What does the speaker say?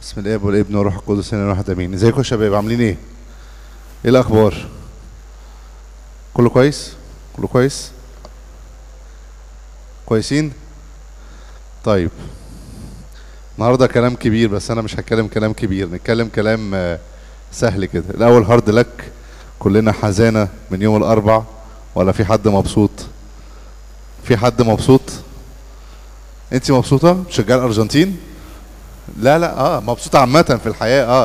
بسم الاب والابن والروح القدس انا واحد امين ازيكم يا شباب عاملين ايه ايه الاخبار كله كويس كله كويس كويسين طيب النهارده كلام كبير بس انا مش هتكلم كلام كبير نتكلم كلام آه، سهل كده الاول هارد لك كلنا حزانه من يوم الاربع ولا في حد مبسوط في حد مبسوط انت مبسوطه مشجعه الارجنتين لا لا اه مبسوطه عامه في الحياه اه